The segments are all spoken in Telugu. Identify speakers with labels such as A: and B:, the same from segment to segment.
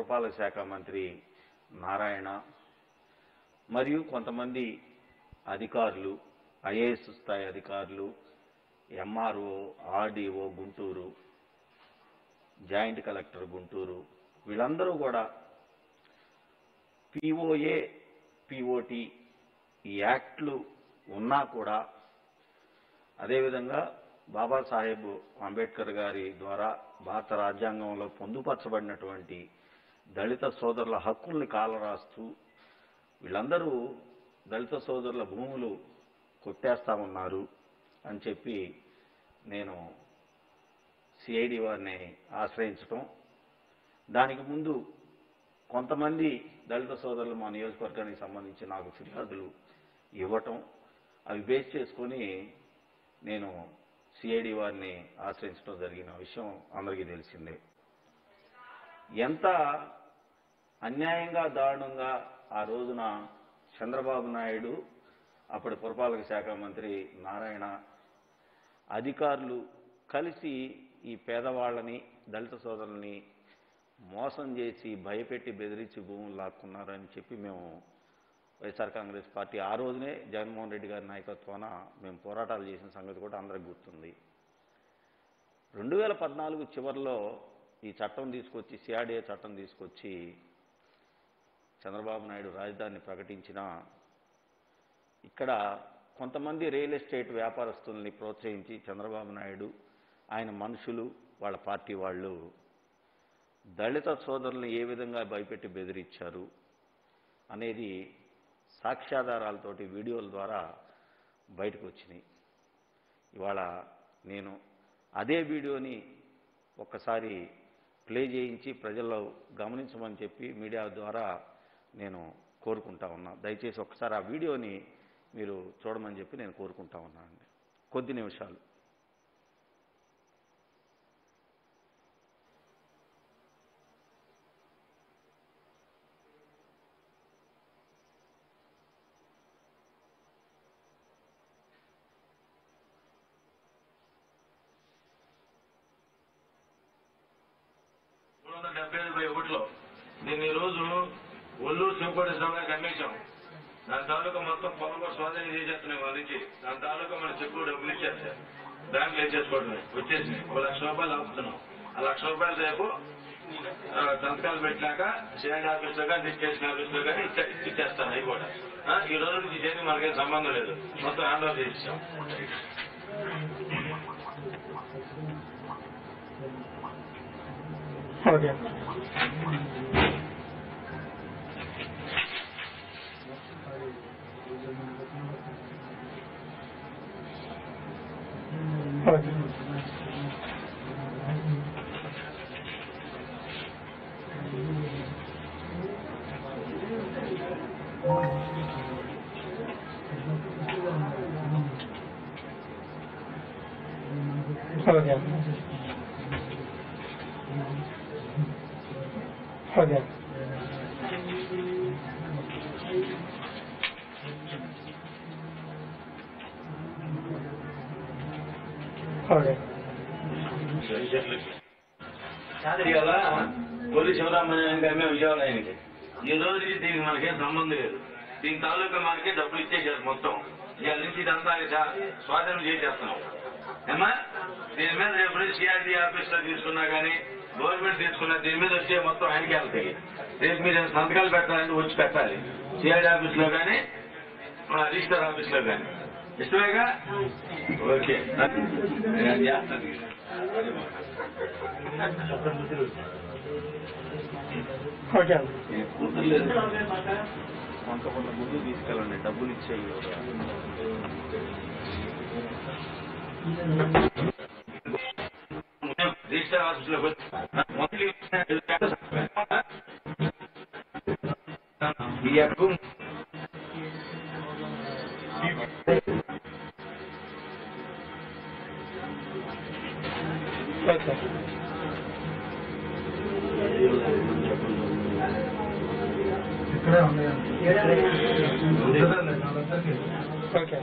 A: పురపాలక శాఖ మంత్రి నారాయణ మరియు కొంతమంది అధికారులు ఐఏఎస్ స్థాయి అధికారులు MRO RDO Guntur joint collector Guntur వీళ్ళందరూ కూడా పిఓఏ పిఓటి ఈ యాక్ట్లు ఉన్నా కూడా అదేవిధంగా బాబాసాహెబ్ అంబేద్కర్ గారి ద్వారా భారత రాజ్యాంగంలో పొందుపరచబడినటువంటి దళిత సోదరుల హక్కుల్ని కాలరాస్తూ వీళ్ళందరూ దళిత సోదరుల భూములు కొట్టేస్తా ఉన్నారు అని చెప్పి నేను సిఐడి వారిని ఆశ్రయించటం దానికి ముందు కొంతమంది దళిత సోదరులు మా నియోజకవర్గానికి సంబంధించి నాకు ఫిర్యాదులు ఇవ్వటం అవి బేస్ చేసుకొని నేను సిఐడి వారిని ఆశ్రయించడం జరిగిన విషయం అందరికీ తెలిసిందే ఎంత అన్యాయంగా దారుణంగా ఆ రోజున చంద్రబాబు నాయుడు అప్పటి పురపాలక శాఖ మంత్రి నారాయణ అధికారులు కలిసి ఈ పేదవాళ్ళని దళిత సోదరుల్ని మోసం చేసి భయపెట్టి బెదిరించి భూములు లాక్కున్నారని చెప్పి మేము వైఎస్ఆర్ కాంగ్రెస్ పార్టీ ఆ రోజునే జగన్మోహన్ రెడ్డి గారి నాయకత్వాన మేము పోరాటాలు చేసిన సంగతి కూడా అందరికి గుర్తుంది రెండు వేల పద్నాలుగు చివరిలో ఈ చట్టం తీసుకొచ్చి సిఆర్డీఏ చట్టం తీసుకొచ్చి చంద్రబాబు నాయుడు రాజధానిని ప్రకటించిన ఇక్కడ కొంతమంది రియల్ ఎస్టేట్ వ్యాపారస్తుల్ని ప్రోత్సహించి చంద్రబాబు నాయుడు ఆయన మనుషులు వాళ్ళ పార్టీ వాళ్ళు దళిత సోదరులను ఏ విధంగా భయపెట్టి బెదిరించారు అనేది సాక్ష్యాధారాలతోటి వీడియోల ద్వారా బయటకు వచ్చినాయి ఇవాళ నేను అదే వీడియోని ఒక్కసారి ప్లే చేయించి ప్రజల్లో గమనించమని చెప్పి మీడియా ద్వారా నేను కోరుకుంటా ఉన్నా దయచేసి ఒకసారి ఆ వీడియోని మీరు చూడమని చెప్పి నేను కోరుకుంటా ఉన్నానండి కొద్ది నిమిషాలు
B: మూడు వందల డెబ్బై ఐదు బై ఒకటిలో దీన్ని ఈ రోజు ఒల్లూరు శివకోటేశ్వర గారికి అమ్మేశాం దాని తాలూకా మొత్తం పొలం కూడా స్వాధీనం చేసేస్తున్నాయి వాళ్ళ నుంచి దాని తాలూకా మన చెక్కులు డబ్బులు ఇచ్చేస్తాయి బ్యాంకులు వేసేసుకోవడమే వచ్చేసినాయి ఒక లక్ష రూపాయలు ఆపుతున్నాం ఆ లక్ష రూపాయలు రేపు ఆ, సంతకాలు పెట్టినాక సిఐడి ఆఫీస్ లో కానీ డిస్ట్రిక్షన్ ఆఫీస్ లో కానీ ఇచ్చే- ఇచ్చేస్తాను అవి కూడా ఆ, ఈ రోజు నుంచి చేసి మనకేం సంబంధం లేదు మొత్తం హ్యాండ్ ఓవర్ చేసేసాం
C: okay okay okay okay okay
B: ఇవాళ కొల్లి శివరామయ్య గారి విజయవాడ ఆయనకి ఈ రోజు నుంచి దీనికి మనకేం సంబంధం లేదు దీని తాలూకా మనకే డబ్బులు ఇచ్చేసారు మొత్తం ఇవాళ నుంచి ఇదంతా చా- స్వాధీనం చేసేస్తున్నాం ఏమా దీని మీద రేపు నుంచి సిఆర్డీ ఆఫీస్ లో తీసుకున్నా కానీ గవర్నమెంట్ తీసుకున్నా దీని మీద వచ్చే మొత్తం ఆయనకి వెళ్తాయి రేపు మీరు ఏమైనా సంతకాలు పెట్టాలంటే వచ్చి పెట్టాలి సిఆర్డీ ఆఫీస్ లో కానీ రిజిస్టర్ ఆఫీస్ లో కానీ ఇష్టమేగా ఓకే నేను చేస్తాను
C: ఓకే
B: కూతుర్లేదు
A: కొంతమంది ముందు తీసుకెళ్ళండి డబ్బులు ఇచ్చేయి
B: రిజిస్టర్ ఆఫీస్ లో ఈ అప్పు
C: ఓకే
D: ఇక్కడే ఉన్నాయండి
C: ఓకే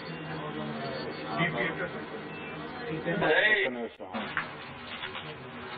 A: ఒక్క నిమిషం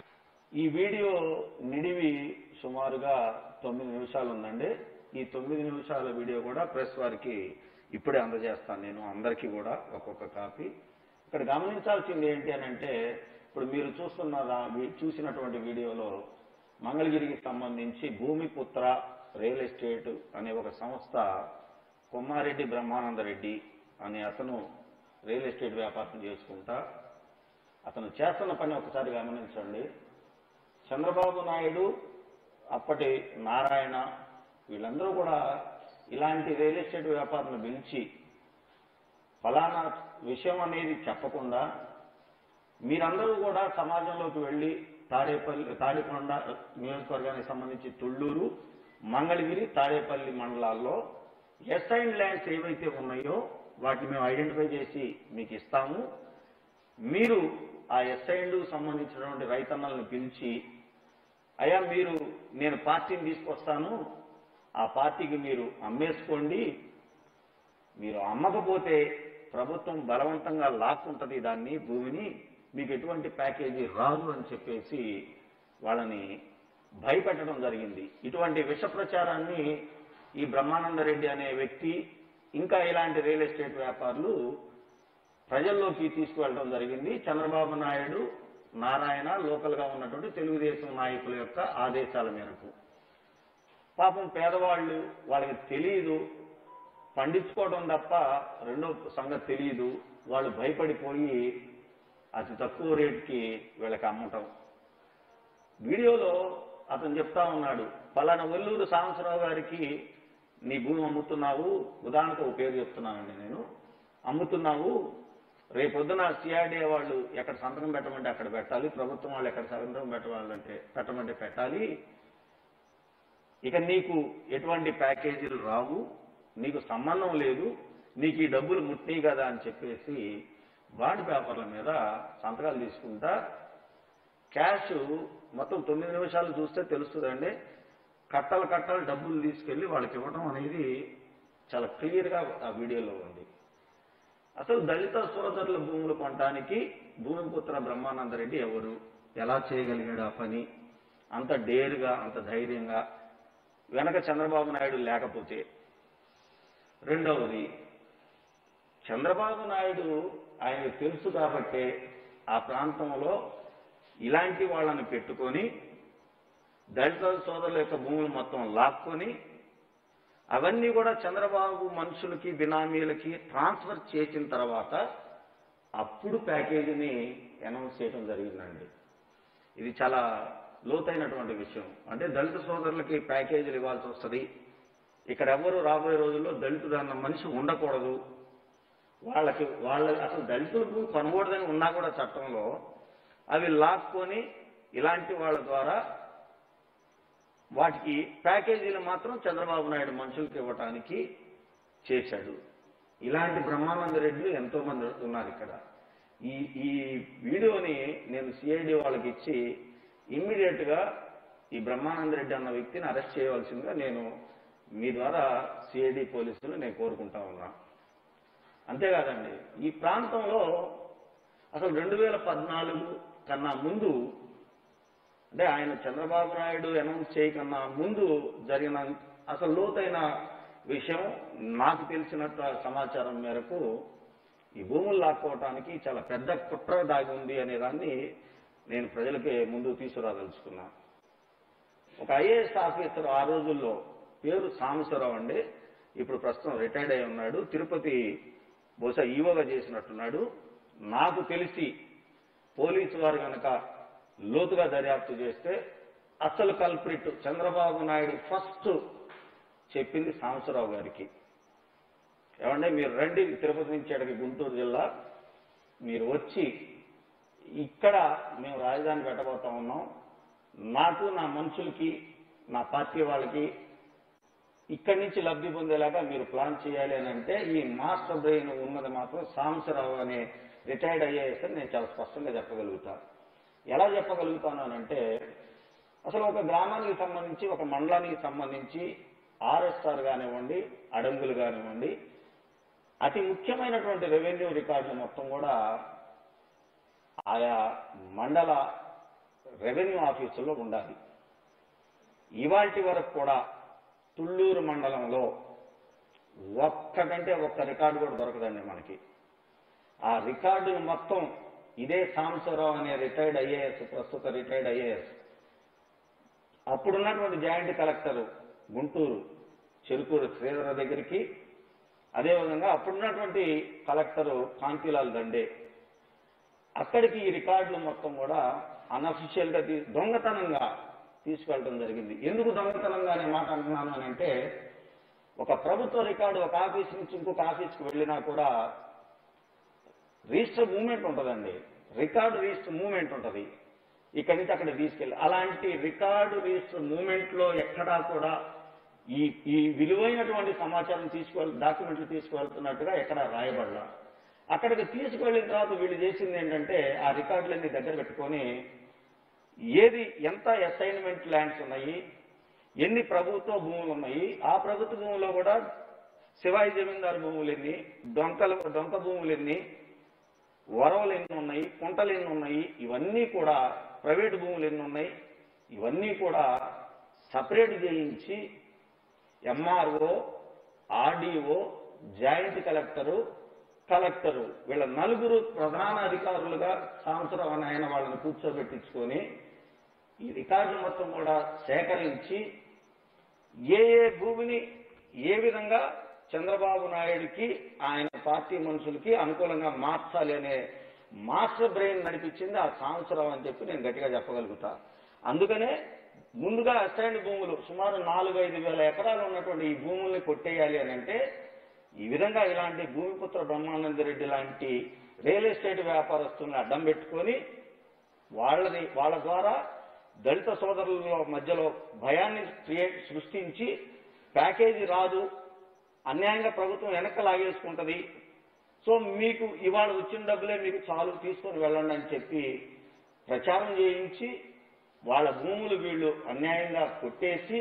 A: ఈ వీడియో నిడివి సుమారుగా తొమ్మిది నిమిషాలు ఉందండి ఈ తొమ్మిది నిమిషాల వీడియో కూడా ప్రెస్ వారికి ఇప్పుడే అందజేస్తాను నేను అందరికీ కూడా ఒక్కొక్క కాపీ ఇక్కడ గమనించాల్సింది ఏంటి అని అంటే ఇప్పుడు మీరు చూస్తున్న దా- వీ- చూసినటువంటి వీడియోలో మంగళగిరికి సంబంధించి భూమిపుత్ర రియల్ ఎస్టేట్ అనే ఒక సంస్థ కొమ్మారెడ్డి బ్రహ్మానందరెడ్డి అనే అతను రియల్ ఎస్టేట్ వ్యాపారం చేసుకుంటా అతను చేస్తున్న పని ఒకసారి గమనించండి చంద్రబాబు నాయుడు అప్పటి నారాయణ వీళ్ళందరూ కూడా ఇలాంటి రియల్ ఎస్టేట్ వ్యాపారులను పిలిచి ఫలానా విషయం అనేది చెప్పకుండా మీరందరూ కూడా సమాజంలోకి వెళ్ళి తాడేపల్లి తాడికొండ నియోజకవర్గానికి సంబంధించి తుళ్ళూరు మంగళగిరి తాడేపల్లి మండలాల్లో ఎస్ఐన్ ల్యాండ్స్ ఏవైతే ఉన్నాయో వాటిని మేము ఐడెంటిఫై చేసి మీకు ఇస్తాము మీరు ఆ ఎస్ఐండ్ సంబంధించినటువంటి రైతన్నలను పిలిచి అయ్యా మీరు నేను పార్టీని తీసుకొస్తాను ఆ పార్టీకి మీరు అమ్మేసుకోండి మీరు అమ్మకపోతే ప్రభుత్వం బలవంతంగా లాక్కుంటది దాన్ని భూమిని మీకు ఎటువంటి ప్యాకేజీ రాదు అని చెప్పేసి వాళ్ళని భయపెట్టడం జరిగింది ఇటువంటి విష ప్రచారాన్ని ఈ బ్రహ్మానందరెడ్డి అనే వ్యక్తి ఇంకా ఇలాంటి రియల్ ఎస్టేట్ వ్యాపారులు ప్రజల్లోకి తీసుకువెళ్ళడం జరిగింది చంద్రబాబు నాయుడు నారాయణ లోకల్గా ఉన్నటువంటి తెలుగుదేశం నాయకుల యొక్క ఆదేశాల మేరకు పాపం పేదవాళ్ళు వాళ్ళకి తెలియదు పండించుకోవడం తప్ప రెండో సంగతి తెలియదు వాళ్ళు భయపడిపోయి అతి తక్కువ రేటుకి వీళ్ళకి అమ్మటం వీడియోలో అతను చెప్తా ఉన్నాడు పలానా ఒల్లూరు సాంబశివరావు గారికి నీ భూమి అమ్ముతున్నావు ఉదాహరణకు ఒక పేరు చెప్తున్నానండి నేను అమ్ముతున్నావు రేపొద్దున సిఆర్డీఏ వాళ్ళు ఎక్కడ సంతకం పెట్టమంటే అక్కడ పెట్టాలి ప్రభుత్వం వాళ్ళు ఎక్కడ సంతకం పెట్టాలంటే పెట్టమంటే పెట్టాలి ఇక నీకు ఎటువంటి ప్యాకేజీలు రావు నీకు సంబంధం లేదు నీకు ఈ డబ్బులు ముట్టినాయి కదా అని చెప్పేసి బాండ్ పేపర్ల మీద సంతకాలు తీసుకుంటా క్యాష్ మొత్తం తొమ్మిది నిమిషాలు చూస్తే తెలుస్తుందండి కట్టలు కట్టలు డబ్బులు తీసుకెళ్లి వాళ్ళకి ఇవ్వడం అనేది చాలా క్లియర్గా ఆ వీడియోలో ఉంది అసలు దళిత సోదరుల భూములు కొనడానికి భూమిపుత్ర బ్రహ్మానందరెడ్డి ఎవరు ఎలా చేయగలిగాడు ఆ పని అంత డేరుగా అంత ధైర్యంగా వెనక చంద్రబాబు నాయుడు లేకపోతే రెండవది చంద్రబాబు నాయుడు ఆయనకు తెలుసు కాబట్టే ఆ ప్రాంతంలో ఇలాంటి వాళ్ళని పెట్టుకొని దళిత సోదరుల యొక్క భూములు మొత్తం లాక్కొని అవన్నీ కూడా చంద్రబాబు మనుషులకి బినామీలకి ట్రాన్స్ఫర్ చేసిన తర్వాత అప్పుడు ప్యాకేజీని అనౌన్స్ చేయడం జరిగిందండి ఇది చాలా లోతైనటువంటి విషయం అంటే దళిత సోదరులకి ప్యాకేజీలు ఇవ్వాల్సి వస్తుంది ఇక్కడ ఎవరు రాబోయే రోజుల్లో దళితుడు అన్న మనిషి ఉండకూడదు వాళ్ళకి వాళ్ళ అసలు దళితులకు కొనకూడదని ఉన్నా కూడా చట్టంలో అవి లాక్కొని ఇలాంటి వాళ్ళ ద్వారా వాటికి ప్యాకేజీలు మాత్రం చంద్రబాబు నాయుడు మనుషులకు ఇవ్వటానికి చేశాడు ఇలాంటి బ్రహ్మానంద రెడ్డిలు ఎంతో మంది ఉన్నారు ఇక్కడ ఈ ఈ వీడియోని నేను సిఐడి వాళ్ళకి ఇచ్చి ఇమ్మీడియట్ గా ఈ బ్రహ్మానంద రెడ్డి అన్న వ్యక్తిని అరెస్ట్ చేయవలసిందిగా నేను మీ ద్వారా సిఐడి పోలీసులు నేను కోరుకుంటా ఉన్నా అంతేకాదండి ఈ ప్రాంతంలో అసలు రెండు వేల పద్నాలుగు కన్నా ముందు అంటే ఆయన చంద్రబాబు నాయుడు అనౌన్స్ చేయకన్నా ముందు జరిగిన అసలు లోతైన విషయం నాకు తెలిసినట్టు సమాచారం మేరకు ఈ భూములు లాక్కోవటానికి చాలా పెద్ద కుట్ర దాగి ఉంది అనే దాన్ని నేను ప్రజలకి ముందు తీసుకురాదలుచుకున్నా ఒక ఐఏఎస్ ఆఫీసర్ ఆ రోజుల్లో పేరు సాంబశివరావు అండి ఇప్పుడు ప్రస్తుతం రిటైర్డ్ అయి ఉన్నాడు తిరుపతి బహుశా ఈవోగా చేసినట్టున్నాడు నాకు తెలిసి పోలీసు వారు కనుక లోతుగా దర్యాప్తు చేస్తే అసలు కల్ప్రిట్ చంద్రబాబు నాయుడు ఫస్ట్ చెప్పింది సాంబశివరావు గారికి ఏమంటే మీరు రండి తిరుపతి నుంచి అక్కడికి గుంటూరు జిల్లా మీరు వచ్చి ఇక్కడ మేము రాజధాని పెట్టబోతా ఉన్నాం నాకు నా మనుషులకి నా పార్టీ వాళ్ళకి ఇక్కడి నుంచి లబ్ధి పొందేలాగా మీరు ప్లాన్ చేయాలి అని అంటే ఈ మాస్టర్ బ్రెయిన్ ఉన్నది మాత్రం సాంబశివరావు అనే రిటైర్డ్ ఐఏఎస్ అని నేను చాలా స్పష్టంగా చెప్పగలుగుతాను ఎలా చెప్పగలుగుతాను అని అంటే అసలు ఒక గ్రామానికి సంబంధించి ఒక మండలానికి సంబంధించి ఆర్ఎస్ఆర్ కానివ్వండి అడంగులు కానివ్వండి అతి ముఖ్యమైనటువంటి రెవెన్యూ రికార్డులు మొత్తం కూడా ఆయా మండల రెవెన్యూ ఆఫీసుల్లో ఉండాలి ఇవాటి వరకు కూడా తుళ్ళూరు మండలంలో ఒక్కటంటే ఒక్క రికార్డు కూడా దొరకదండి మనకి ఆ రికార్డును మొత్తం ఇదే సాంబశివరావు అనే రిటైర్డ్ ఐఏఎస్ ప్రస్తుత రిటైర్డ్ ఐఏఎస్ అప్పుడున్నటువంటి జాయింట్ కలెక్టర్ గుంటూరు చెరుకూరు శ్రీధర దగ్గరికి అదేవిధంగా అప్పుడున్నటువంటి కలెక్టరు కాంతిలాల్ దండే అక్కడికి ఈ రికార్డులు మొత్తం కూడా అనఫిషియల్ గా తీ- దొంగతనంగా తీసుకెళ్ళడం జరిగింది ఎందుకు దొంగతనంగా అనే మాట అంటున్నాను అని అంటే ఒక ప్రభుత్వ రికార్డు ఒక ఆఫీస్ నుంచి ఇంకొక ఆఫీస్కి వెళ్ళినా కూడా రిజిస్టర్ మూవ్మెంట్ ఉంటుందండి రికార్డు రిజిస్టర్ మూవ్మెంట్ ఉంటుంది ఇక్కడి నుంచి అక్కడ తీసుకెళ్ళి అలాంటి రికార్డు రిజిస్టర్ మూవ్మెంట్ లో ఎక్కడా కూడా ఈ ఈ విలువైనటువంటి సమాచారం తీసుకువెళ్ డాక్యుమెంట్లు తీసుకువెళ్తున్నట్టుగా ఎక్కడ రాయబడలా అక్కడికి తీసుకువెళ్ళిన తర్వాత వీళ్ళు చేసింది ఏంటంటే ఆ రికార్డులన్నీ దగ్గర పెట్టుకొని ఏది ఎంత అసైన్మెంట్ ల్యాండ్స్ ఉన్నాయి ఎన్ని ప్రభుత్వ భూములు ఉన్నాయి ఆ ప్రభుత్వ భూములో కూడా శివాయి జమీందారు భూములు ఎన్ని డొంకలు డొంక భూములు ఎన్ని వరవలు ఎన్ని ఉన్నాయి కుంటలు ఎన్ని ఉన్నాయి ఇవన్నీ కూడా ప్రైవేటు భూములు ఎన్ని ఉన్నాయి ఇవన్నీ కూడా సపరేట్ చేయించి MRO RDO joint collector collector వీళ్ళ నలుగురు ప్రధాన అధికారులుగా సంవత్సరం అని ఆయన వాళ్ళని కూర్చోబెట్టించుకొని ఈ రికార్డులు మొత్తం కూడా సేకరించి ఏ ఏ భూమిని ఏ విధంగా చంద్రబాబు నాయుడికి ఆయన పార్టీ మనుషులకి అనుకూలంగా మార్చాలి అనే మాస్టర్ బ్రెయిన్ నడిపించింది ఆ సంవత్సరం అని చెప్పి నేను గట్టిగా చెప్పగలుగుతా అందుకనే ముందుగా అసైన్ భూములు సుమారు నాలుగు ఐదు వేల ఎకరాలు ఉన్నటువంటి ఈ భూముల్ని కొట్టేయాలి అని అంటే ఈ విధంగా ఇలాంటి భూమిపుత్ర బ్రహ్మానంద రెడ్డి లాంటి రియల్ ఎస్టేట్ వ్యాపారస్తుల్ని అడ్డం పెట్టుకొని వాళ్ళని వాళ్ళ ద్వారా దళిత సోదరుల మధ్యలో భయాన్ని క్రియేట్ సృష్టించి ప్యాకేజీ రాదు అన్యాయంగా ప్రభుత్వం వెనక్కి లాగేసుకుంటది సో మీకు ఇవాళ వచ్చిన డబ్బులే మీకు చాలు తీసుకొని వెళ్ళండి అని చెప్పి ప్రచారం చేయించి వాళ్ళ భూములు వీళ్ళు అన్యాయంగా కొట్టేసి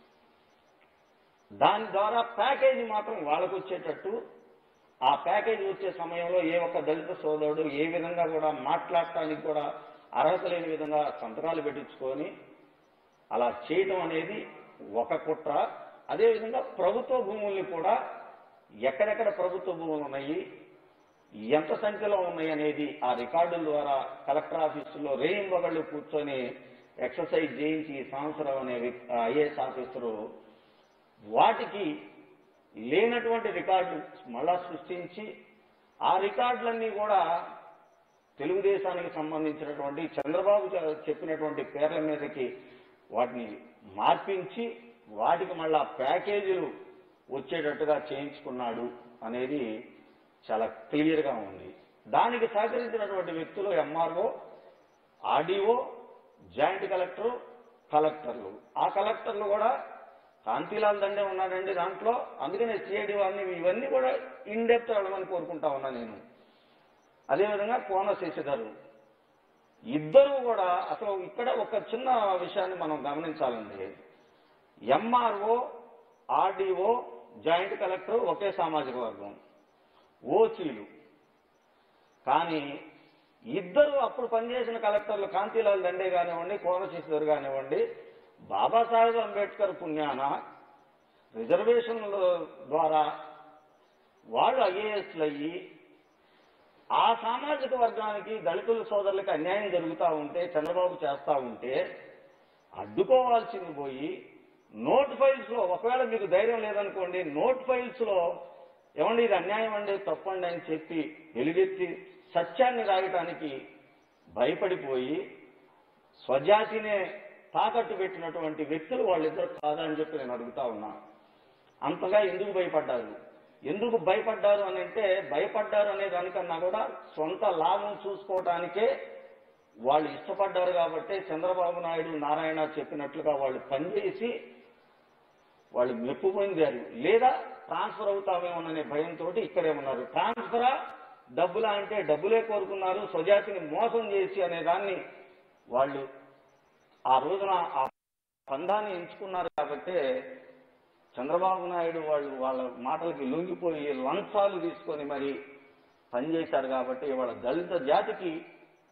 A: దాని ద్వారా ప్యాకేజీ మాత్రం వాళ్ళకు వచ్చేటట్టు ఆ ప్యాకేజీ వచ్చే సమయంలో ఏ ఒక్క దళిత సోదరుడు ఏ విధంగా కూడా మాట్లాడటానికి కూడా అర్హత లేని విధంగా సంతకాలు పెట్టించుకొని అలా చేయడం అనేది ఒక కుట్ర అదేవిధంగా ప్రభుత్వ భూముల్ని కూడా ఎక్కడెక్కడ ప్రభుత్వ భూములు ఉన్నాయి ఎంత సంఖ్యలో ఉన్నాయి అనేది ఆ రికార్డుల ద్వారా కలెక్టర్ ఆఫీసులో రేయింబగళ్ళు కూర్చొని ఎక్సర్సైజ్ చేయించి ఈ సంవత్సరం అనే ఐఏఎస్ ఆఫీసరు వాటికి లేనటువంటి రికార్డు మళ్ళా సృష్టించి ఆ రికార్డులన్నీ కూడా తెలుగుదేశానికి సంబంధించినటువంటి చంద్రబాబు చె- చెప్పినటువంటి పేర్ల మీదకి వాటిని మార్పించి వాటికి మళ్ళా ప్యాకేజీలు వచ్చేటట్టుగా చేయించుకున్నాడు అనేది చాలా క్లియర్గా ఉంది దానికి సహకరించినటువంటి వ్యక్తులు ఎంఆర్ఓ ఆర్డీఓ జాయింట్ కలెక్టర్ కలెక్టర్లు ఆ కలెక్టర్లు కూడా కాంతిలాల్ దండే ఉన్నాడండి దాంట్లో అందుకనే సిఐడి వారిని ఇవన్నీ కూడా ఇన్ డెప్త్ వెళ్ళమని కోరుకుంటా ఉన్నా నేను అదేవిధంగా కోన శశిధర్ ఇద్దరు కూడా అసలు ఇక్కడ ఒక చిన్న విషయాన్ని మనం గమనించాలండి ఎంఆర్ఓ ఆర్డీఓ జాయింట్ కలెక్టర్ ఒకే సామాజిక వర్గం ఓసీలు కానీ ఇద్దరు అప్పుడు పనిచేసిన కలెక్టర్లు కాంతిలాల్ దండే కానివ్వండి కోన శశిధర్ కానివ్వండి బాబాసాహెబ్ అంబేద్కర్ పుణ్యాన రిజర్వేషన్ల ద్వారా వాళ్ళు ఐఏఎస్లు అయ్యి ఆ సామాజిక వర్గానికి దళితుల సోదరులకి అన్యాయం జరుగుతూ ఉంటే చంద్రబాబు చేస్తా ఉంటే అడ్డుకోవాల్సింది పోయి నోట్ ఫైల్స్ లో ఒకవేళ మీకు ధైర్యం లేదనుకోండి నోట్ ఫైల్స్ లో ఏమండి ఇది అన్యాయం అండి తప్పండి అని చెప్పి వెలుగెత్తి సత్యాన్ని రాయటానికి భయపడిపోయి స్వజాతినే తాకట్టు పెట్టినటువంటి వ్యక్తులు వాళ్ళిద్దరు కాదని చెప్పి నేను అడుగుతా ఉన్నా అంతగా ఎందుకు భయపడ్డారు ఎందుకు భయపడ్డారు అని అంటే భయపడ్డారు అనే దానికన్నా కూడా సొంత లాభం చూసుకోవటానికే వాళ్ళు ఇష్టపడ్డారు కాబట్టి చంద్రబాబు నాయుడు నారాయణ చెప్పినట్లుగా వాళ్ళు పనిచేసి వాళ్ళు మెప్పు పొందారు లేదా ట్రాన్స్ఫర్ అవుతామేమోననే భయంతో ఇక్కడే ఉన్నారు ట్రాన్స్ఫరా డబ్బులా అంటే డబ్బులే కోరుకున్నారు స్వజాతిని మోసం చేసి అనే దాన్ని వాళ్ళు ఆ రోజున ఆ పందాన్ని ఎంచుకున్నారు కాబట్టి చంద్రబాబు నాయుడు వాళ్ళు వాళ్ళ మాటలకి లొంగిపోయి లంచాలు తీసుకొని మరి పనిచేశారు కాబట్టి వాళ్ళ దళిత జాతికి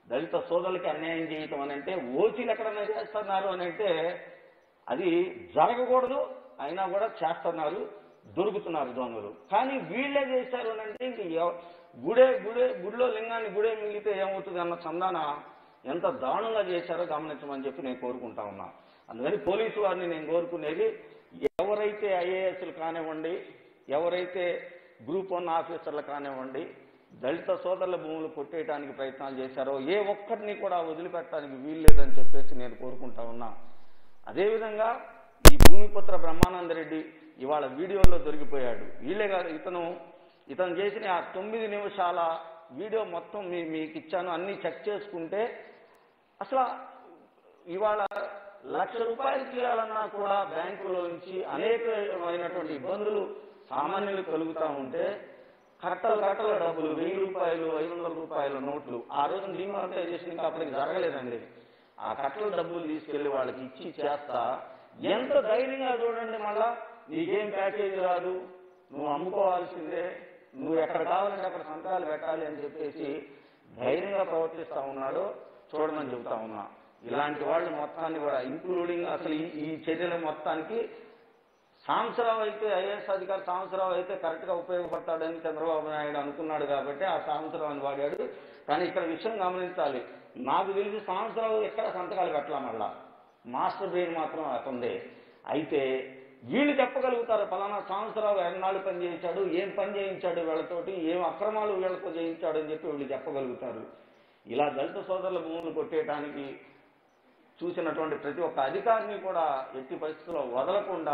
A: దళిత సోదరులకి అన్యాయం చేయటం అని అంటే ఓసీలు ఎక్కడన్నా చేస్తున్నారు అని అంటే అది జరగకూడదు అయినా కూడా చేస్తున్నారు దొరుకుతున్నారు దొంగలు కానీ వీళ్ళే చేశారు అని అంటే ఇంక ఎవ- గుడే గుడే గుడిలో లింగాన్ని గుడే మిగిలితే ఏమవుతుంది అన్న చందాన ఎంత దారుణంగా చేశారో గమనించమని చెప్పి నేను కోరుకుంటా ఉన్నా అందుకని పోలీసు వారిని నేను కోరుకునేది ఎవరైతే ఐఏఎస్లు కానివ్వండి ఎవరైతే గ్రూప్ వన్ ఆఫీసర్లు కానివ్వండి దళిత సోదరుల భూములు కొట్టేయడానికి ప్రయత్నాలు చేశారో ఏ ఒక్కరిని కూడా వదిలిపెట్టడానికి వీల్లేదని చెప్పేసి నేను కోరుకుంటా ఉన్నా అదేవిధంగా ఈ భూమిపుత్ర బ్రహ్మానంద రెడ్డి ఇవాళ వీడియోలో దొరికిపోయాడు వీళ్ళే కాదు ఇతను ఇతను చేసిన ఆ తొమ్మిది నిమిషాల వీడియో మొత్తం మీ మీకు ఇచ్చాను అన్ని చెక్ చేసుకుంటే అసలు ఇవాళ లక్ష రూపాయలు తీయాలన్నా కూడా బ్యాంకులో నుంచి అనేకమైనటువంటి ఇబ్బందులు సామాన్యులు కలుగుతూ ఉంటే కట్టలు కట్టల డబ్బులు వెయ్యి రూపాయలు ఐదు వందల రూపాయల నోట్లు ఆ రోజు డిమానిటైజేషన్ ఇంకా అప్పటికి జరగలేదండి ఆ కట్టల డబ్బులు తీసుకెళ్లి వాళ్ళకి ఇచ్చి చేస్తా ఎంత ధైర్యంగా చూడండి మళ్ళా నీకేం ప్యాకేజీ రాదు నువ్వు అమ్ముకోవాల్సిందే నువ్వు ఎక్కడ కావాలంటే అక్కడ సంతకాలు పెట్టాలి అని చెప్పేసి ధైర్యంగా ప్రవర్తిస్తా ఉన్నాడు చూడమని చెబుతా ఉన్నా ఇలాంటి వాళ్ళు మొత్తాన్ని కూడా ఇంక్లూడింగ్ అసలు ఈ ఈ చర్యల మొత్తానికి సాంసరావు అయితే ఐఏఎస్ అధికారి సాంసరావు అయితే కరెక్ట్ గా ఉపయోగపడతాడని చంద్రబాబు నాయుడు అనుకున్నాడు కాబట్టి ఆ సాంసరావుని వాడాడు కానీ ఇక్కడ విషయం గమనించాలి నాకు తెలిసి సాంసరావు ఎక్కడ సంతకాలు పెట్టలా మళ్ళా మాస్టర్ బ్రెయిన్ మాత్రం అతనిదే అయితే వీళ్ళు చెప్పగలుగుతారు ఫలానా సంవత్సరాలు ఎన్నాళ్ళు పని చేయించాడు ఏం పని చేయించాడు వీళ్ళతోటి ఏం అక్రమాలు వీళ్ళతో చేయించాడు అని చెప్పి వీళ్ళు చెప్పగలుగుతారు ఇలా దళిత సోదరుల భూములు కొట్టేయడానికి చూసినటువంటి ప్రతి ఒక్క అధికారిని కూడా ఎట్టి పరిస్థితుల్లో వదలకుండా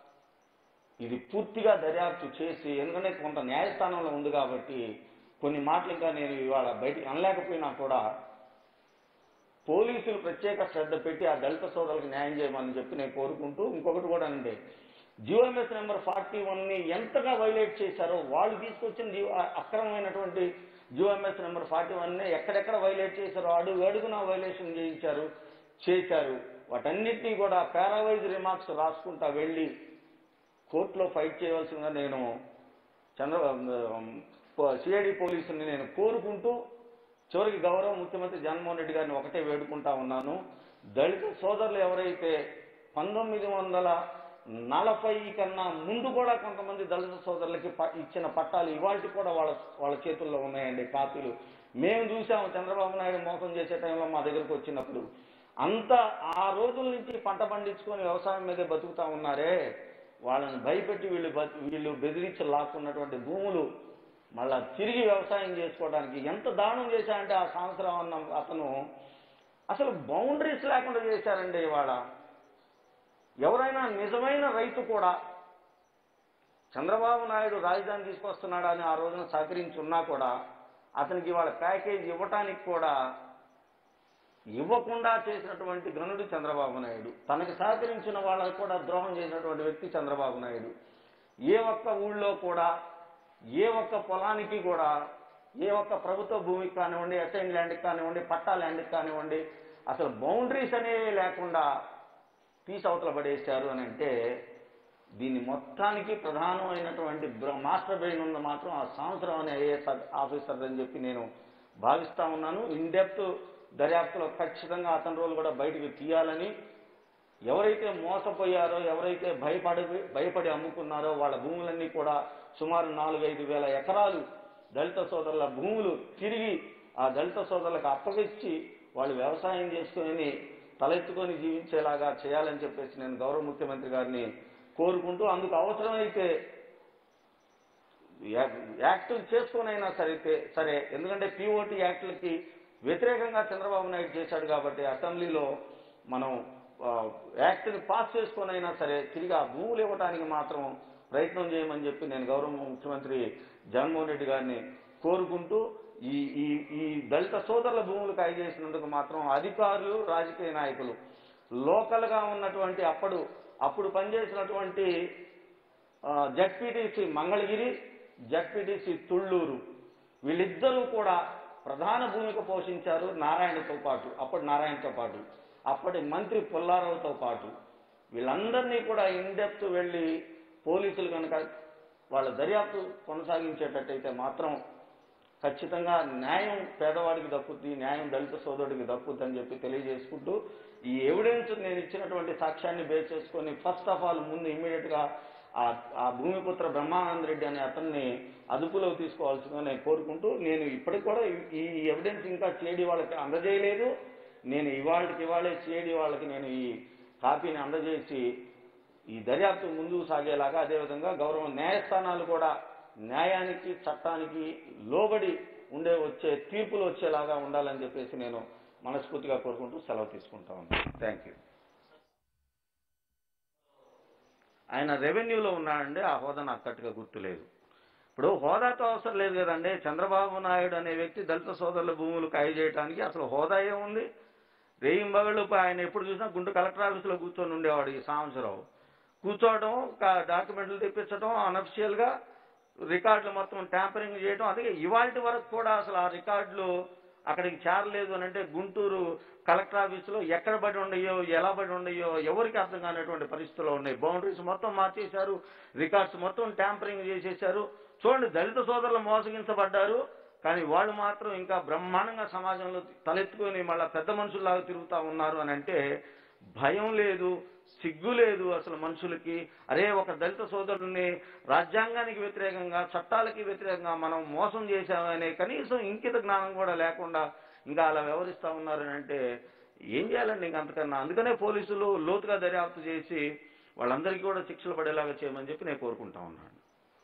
A: ఇది పూర్తిగా దర్యాప్తు చేసి ఎందుకంటే కొంత న్యాయస్థానంలో ఉంది కాబట్టి కొన్ని మాటలు ఇంకా నేను ఇవాళ బయటికి అనలేకపోయినా కూడా పోలీసులు ప్రత్యేక శ్రద్ధ పెట్టి ఆ దళిత సోదరులకు న్యాయం చేయమని చెప్పి నేను కోరుకుంటూ ఇంకొకటి కూడా అండి జియోఎంఎస్ నెంబర్ ఫార్టీ ని ఎంతగా వైలేట్ చేశారో వాళ్ళు తీసుకొచ్చిన జీవ అక్రమమైనటువంటి జియోఎంఎస్ నెంబర్ ఫార్టీ ని ఎక్కడెక్కడ వైలేట్ చేశారో అడుగు అడుగున వైలేషన్ చేయించారు చేశారు వాటన్నిటినీ కూడా పారావైజ్ రిమార్క్స్ రాసుకుంటా వెళ్ళి కోర్టులో ఫైట్ చేయవలసిందిగా నేను చంద్ర సిఐడి పోలీసుని నేను కోరుకుంటూ చివరికి గౌరవ ముఖ్యమంత్రి జగన్మోహన్ రెడ్డి గారిని ఒకటే వేడుకుంటా ఉన్నాను దళిత సోదరులు ఎవరైతే పంతొమ్మిది వందల నలభై కన్నా ముందు కూడా కొంతమంది దళిత సోదరులకి ప- ఇచ్చిన పట్టాలు ఇవాళ కూడా వాళ్ళ వాళ్ళ చేతుల్లో ఉన్నాయండి కాపీలు మేము చూసాము చంద్రబాబు నాయుడు మోసం చేసే టైంలో మా దగ్గరకు వచ్చినప్పుడు అంత ఆ రోజుల నుంచి పంట పండించుకొని వ్యవసాయం మీదే బతుకుతా ఉన్నారే వాళ్ళని భయపెట్టి వీళ్ళు బతి- వీళ్ళు బెదిరించి లాక్కున్నటువంటి భూములు మళ్ళా తిరిగి వ్యవసాయం చేసుకోవడానికి ఎంత దానం చేశారంటే ఆ సంవత్సరం అన్న అతను అసలు బౌండరీస్ లేకుండా చేశారండి ఇవాళ ఎవరైనా నిజమైన రైతు కూడా చంద్రబాబు నాయుడు రాజధాని తీసుకొస్తున్నాడని ఆ రోజున సహకరించున్నా కూడా అతనికి ఇవాళ ప్యాకేజ్ ఇవ్వటానికి కూడా ఇవ్వకుండా చేసినటువంటి గనుడు చంద్రబాబు నాయుడు తనకు సహకరించిన వాళ్ళకు కూడా ద్రోహం చేసినటువంటి వ్యక్తి చంద్రబాబు నాయుడు ఏ ఒక్క ఊళ్ళో కూడా ఏ ఒక్క పొలానికి కూడా ఏ ఒక్క ప్రభుత్వ భూమికి కానివ్వండి అసైన్ ల్యాండ్కి కానివ్వండి పట్టా ల్యాండ్కి కానివ్వండి అసలు బౌండరీస్ అనేవి లేకుండా పీస్ అవతల పడేశారు అని అంటే దీన్ని మొత్తానికి ప్రధానమైనటువంటి బ్ర- మాస్టర్ బ్రెయిన్ ఉన్న మాత్రం ఆ సంవత్సరం అనే ఐఏఎస్ ఆఫీసర్ అని చెప్పి నేను భావిస్తా ఉన్నాను ఇన్ డెప్త్ దర్యాప్తులో ఖచ్చితంగా అతని రోజులు కూడా బయటికి తీయాలని ఎవరైతే మోసపోయారో ఎవరైతే భయపడి భయపడి అమ్ముకున్నారో వాళ్ళ భూములన్నీ కూడా సుమారు నాలుగైదు వేల ఎకరాలు దళిత సోదరుల భూములు తిరిగి ఆ దళిత సోదరులకు అప్పగించి వాళ్ళు వ్యవసాయం చేసుకొని తలెత్తుకొని జీవించేలాగా చేయాలని చెప్పేసి నేను గౌరవ ముఖ్యమంత్రి గారిని కోరుకుంటూ అందుకు అవసరమైతే యా- యాక్టులు చేసుకునైనా సరే సరే ఎందుకంటే పిఓటి యాక్టులకి వ్యతిరేకంగా చంద్రబాబు నాయుడు చేశాడు కాబట్టి అసెంబ్లీలో మనం ఆ, యాక్ట్ని పాస్ చేసుకునైనా సరే తిరిగి ఆ భూములు ఇవ్వడానికి మాత్రం ప్రయత్నం చేయమని చెప్పి నేను గౌరవ ముఖ్యమంత్రి జగన్మోహన్ రెడ్డి గారిని కోరుకుంటూ ఈ ఈ ఈ దళిత సోదరుల భూములు కాయజేసినందుకు మాత్రం అధికారులు రాజకీయ నాయకులు లోకల్గా ఉన్నటువంటి అప్పుడు అప్పుడు పనిచేసినటువంటి జడ్పీటీసీ మంగళగిరి జడ్పీటీసీ తుళ్ళూరు వీళ్ళిద్దరూ కూడా ప్రధాన భూమిక పోషించారు నారాయణతో పాటు అప్పటి నారాయణతో పాటు అప్పటి మంత్రి పుల్లారావుతో పాటు వీళ్ళందరినీ కూడా ఇన్డెప్త్ వెళ్ళి పోలీసులు కనుక వాళ్ళ దర్యాప్తు కొనసాగించేటట్టయితే మాత్రం ఖచ్చితంగా న్యాయం పేదవాడికి దక్కుద్ది న్యాయం దళిత సోదరుడికి దక్కుద్ది అని చెప్పి తెలియజేసుకుంటూ ఈ ఎవిడెన్స్ నేను ఇచ్చినటువంటి సాక్ష్యాన్ని బేస్ చేసుకొని ఫస్ట్ ఆఫ్ ఆల్ ముందు ఇమీడియట్ గా ఆ ఆ భూమిపుత్ర బ్రహ్మానంద రెడ్డి అనే అతన్ని అదుపులో తీసుకోవాల్సిందిగా నేను కోరుకుంటూ నేను ఇప్పటికి కూడా ఈ- ఈ ఎవిడెన్స్ ఇంకా చేడి వాళ్ళకి అందజేయలేదు నేను ఇవాళకి ఇవాళే చేడి వాళ్ళకి నేను ఈ కాపీని అందజేసి ఈ దర్యాప్తు ముందుకు సాగేలాగా అదేవిధంగా గౌరవ న్యాయస్థానాలు కూడా న్యాయానికి చట్టానికి లోబడి ఉండే వచ్చే తీర్పులు వచ్చేలాగా ఉండాలని చెప్పేసి నేను మనస్ఫూర్తిగా కోరుకుంటూ సెలవు తీసుకుంటా ఉన్నాను థ్యాంక్ యూ ఆయన రెవెన్యూలో ఉన్నాడండి ఆ హోదా నాకు కరెక్ట్గా గుర్తులేదు ఇప్పుడు హోదాతో అవసరం లేదు కదండి చంద్రబాబు నాయుడు అనే వ్యక్తి దళిత సోదరుల భూములు ఖాళీ చేయడానికి అసలు హోదా ఏముంది రేయింబగళ్ళు ఆయన ఎప్పుడు చూసినా గుంటూరు కలెక్టర్ ఆఫీసులో కూర్చొని ఉండేవాడు ఈ సాంబశివరావు కూర్చోవడం కా- డాక్యుమెంట్లు తెప్పించడం అనఫిషియల్ గా రికార్డులు మొత్తం ట్యాంపరింగ్ చేయడం అదే ఇవాళ వరకు కూడా అసలు ఆ రికార్డులు అక్కడికి చేరలేదు అని అంటే గుంటూరు కలెక్టర్ ఆఫీసులో ఎక్కడ పడి ఉండయో ఎలా పడి ఉండయో ఎవరికి అర్థం కానటువంటి పరిస్థితుల్లో ఉన్నాయి బౌండరీస్ మొత్తం మార్చేశారు రికార్డ్స్ మొత్తం ట్యాంపరింగ్ చేసేశారు చూడండి దళిత సోదరులు మోసగించబడ్డారు కానీ వాళ్ళు మాత్రం ఇంకా బ్రహ్మాండంగా సమాజంలో తలెత్తుకొని మళ్ళా పెద్ద మనుషుల్లాగా తిరుగుతా ఉన్నారు అని అంటే భయం లేదు సిగ్గు లేదు అసలు మనుషులకి అరే ఒక దళిత సోదరుల్ని రాజ్యాంగానికి వ్యతిరేకంగా చట్టాలకి వ్యతిరేకంగా మనం మోసం చేశామనే కనీసం ఇంకిత జ్ఞానం కూడా లేకుండా ఇంకా అలా వ్యవహరిస్తా ఉన్నారని అంటే ఏం చేయాలండి ఇంక అంతకన్నా అందుకనే పోలీసులు లోతుగా దర్యాప్తు చేసి వాళ్ళందరికీ కూడా శిక్షలు పడేలాగా చేయమని చెప్పి నేను కోరుకుంటా ఉన్నాను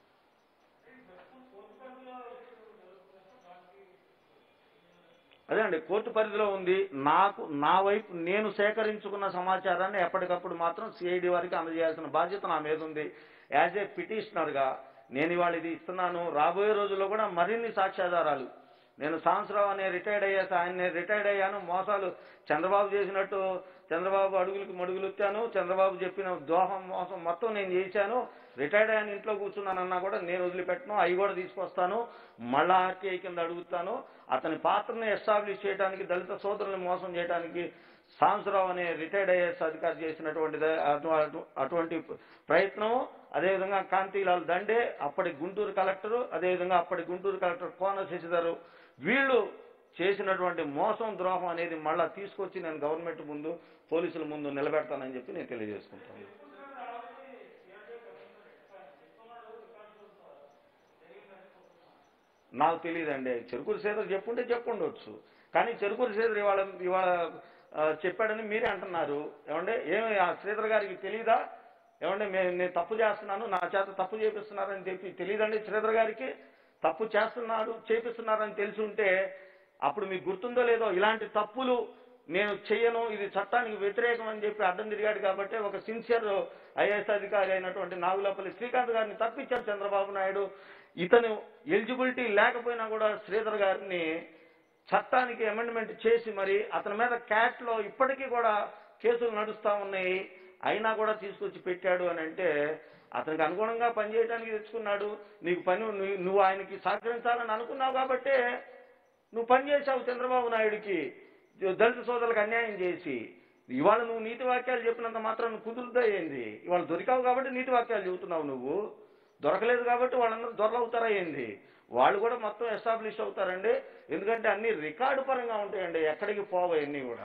A: అదే అండి కోర్టు పరిధిలో ఉంది నాకు నా వైపు నేను సేకరించుకున్న సమాచారాన్ని ఎప్పటికప్పుడు మాత్రం సిఐడి వారికి అందజేయాల్సిన బాధ్యత నా మీద ఉంది యాజ్ ఏ పిటిషనర్గా నేను ఇవాళ ఇది ఇస్తున్నాను రాబోయే రోజుల్లో కూడా మరిన్ని సాక్ష్యాధారాలు నేను సాంసరావు అనే రిటైర్డ్ అయ్యా ఆయన రిటైర్డ్ అయ్యాను మోసాలు చంద్రబాబు చేసినట్టు చంద్రబాబు అడుగులకి మడుగులు ఇచ్చాను చంద్రబాబు చెప్పిన దోహం మోసం మొత్తం నేను చేశాను రిటైర్డ్ అయ్యాను ఇంట్లో కూర్చున్నానన్నా కూడా నేను వదిలిపెట్టను అవి కూడా తీసుకొస్తాను మళ్ళా ఆర్టీఐ కింద అడుగుతాను అతని పాత్రని ఎస్టాబ్లిష్ చేయడానికి దళిత సోదరులను మోసం చేయడానికి సాంసరావు అనే రిటైర్డ్ ఐఏఎస్ అధికారి చేసినటువంటి ద- అటు- అటు- అటువంటి ప్రయత్నం అదేవిధంగా కాంతిలాల్ దండే అప్పటి గుంటూరు కలెక్టర్ అదేవిధంగా అప్పటి గుంటూరు కలెక్టర్ కోన శశిధర్ వీళ్ళు చేసినటువంటి మోసం ద్రోహం అనేది మళ్ళా తీసుకొచ్చి నేను గవర్నమెంట్ ముందు పోలీసుల ముందు నిలబెడతానని చెప్పి నేను తెలియజేసుకుంటాను నాకు తెలియదండి చెరుకూరు శ్రీధర్ చెప్పుంటే చెప్పుండొచ్చు కానీ చెరుకూరు శ్రీధర్ ఇవాళ ఇవాళ ఆ, చెప్పాడని మీరే అంటున్నారు ఏమంటే ఏమి ఆ శ్రీధర్ గారికి తెలియదా ఏమంటే మేము నేను తప్పు చేస్తున్నాను నా చేత తప్పు చేపిస్తున్నారని చెప్పి తెలియదండి శ్రీధర్ గారికి తప్పు చేస్తున్నాడు చేపిస్తున్నారని తెలిసి ఉంటే అప్పుడు మీకు గుర్తుందో లేదో ఇలాంటి తప్పులు నేను చెయ్యను ఇది చట్టానికి వ్యతిరేకం అని చెప్పి అడ్డం తిరిగాడు కాబట్టి ఒక సిన్సియర్ ఐఏఎస్ అధికారి అయినటువంటి నాగులపల్లి శ్రీకాంత్ గారిని తప్పించారు చంద్రబాబు నాయుడు ఇతను ఎలిజిబిలిటీ లేకపోయినా కూడా శ్రీధర్ గారిని చట్టానికి అమెండ్మెంట్ చేసి మరి అతని మీద క్యాట్ లో ఇప్పటికీ కూడా కేసులు నడుస్తా ఉన్నాయి అయినా కూడా తీసుకొచ్చి పెట్టాడు అని అంటే అతనికి అనుగుణంగా పనిచేయడానికి తెచ్చుకున్నాడు నీకు పని నువ్వు- నువ్వు ఆయనకి సహకరించాలని అనుకున్నావు కాబట్టే నువ్వు పని చేశావు చంద్రబాబు నాయుడికి దళిత సోదరులకు అన్యాయం చేసి ఇవాళ నువ్వు నీతి వాక్యాలు చెప్పినంత మాత్రం నువ్వు కుదురుతా ఏంది ఇవాళ దొరికావు కాబట్టి నీతి వాక్యాలు చెబుతున్నావు నువ్వు దొరకలేదు కాబట్టి వాళ్ళందరూ దొరలవుతారా ఏంది వాళ్ళు కూడా మొత్తం ఎస్టాబ్లిష్ అవుతారండి ఎందుకంటే అన్ని రికార్డు పరంగా ఉంటాయండి ఎక్కడికి పోవు అన్నీ కూడా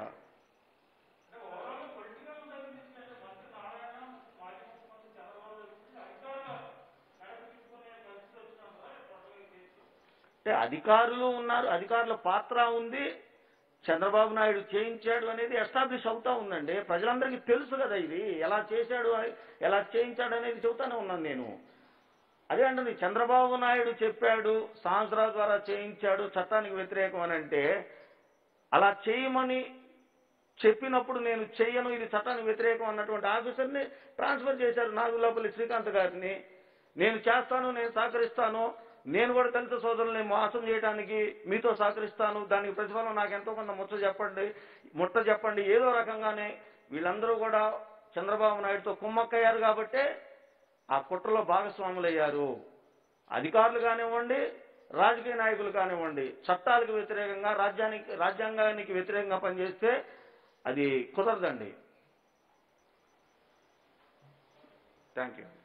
A: అంటే అధికారులు ఉన్నారు అధికారుల పాత్ర ఉంది చంద్రబాబు నాయుడు చేయించాడు అనేది ఎస్టాబ్లిష్ అవుతా ఉందండి ప్రజలందరికీ తెలుసు కదా ఇది ఎలా చేశాడు ఎలా చేయించాడు అనేది చెబుతానే ఉన్నాను నేను అదే అంటుంది చంద్రబాబు నాయుడు చెప్పాడు సంవత్సరాల ద్వారా చేయించాడు చట్టానికి వ్యతిరేకం అని అంటే అలా చేయమని చెప్పినప్పుడు నేను చెయ్యను ఇది చట్టానికి వ్యతిరేకం అన్నటువంటి ఆఫీసర్ని ట్రాన్స్ఫర్ చేశారు నాగులపల్లి శ్రీకాంత్ గారిని నేను చేస్తాను నేను సహకరిస్తాను నేను కూడా దళిత సోదరుల్ని మోసం చేయడానికి మీతో సహకరిస్తాను దానికి ప్రతిఫలం నాకు ఎంతో కొంత ముచ్చ చెప్పండి ముట్ట చెప్పండి ఏదో రకంగానే వీళ్ళందరూ కూడా చంద్రబాబు నాయుడుతో కుమ్మక్కయ్యారు కాబట్టే ఆ కుట్రలో భాగస్వాములయ్యారు అధికారులు కానివ్వండి రాజకీయ నాయకులు కానివ్వండి చట్టాలకు వ్యతిరేకంగా రాజ్యానికి రాజ్యాంగానికి వ్యతిరేకంగా పనిచేస్తే అది కుదరదండి థ్యాంక్ యూ